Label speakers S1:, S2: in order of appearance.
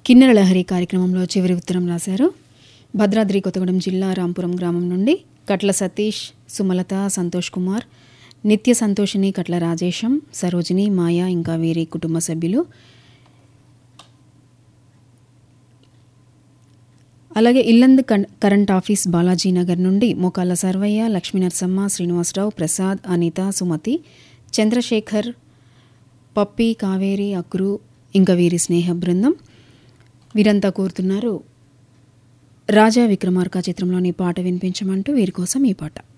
S1: కిన్నెర లహరి కార్యక్రమంలో చివరి ఉత్తరం రాశారు భద్రాద్రి కొత్తగూడెం జిల్లా రాంపురం గ్రామం నుండి కట్ల సతీష్ సుమలత సంతోష్ కుమార్ నిత్య సంతోషిని కట్ల రాజేశం సరోజిని మాయా ఇంకా వీరి కుటుంబ సభ్యులు అలాగే ఇల్లంద్ కన్- కరెంట్ ఆఫీస్ బాలాజీ నగర్ నుండి మోకాళ్ళ సర్వయ్య లక్ష్మీనరసమ్మ శ్రీనివాసరావు ప్రసాద్ అనిత సుమతి చంద్రశేఖర్ పప్పి కావేరి అక్రు ఇంకా వీరి స్నేహ బృందం వీరంతా కోరుతున్నారు రాజా విక్రమార్క చిత్రంలోని పాట వినిపించమంటూ వీరి కోసం ఈ పాట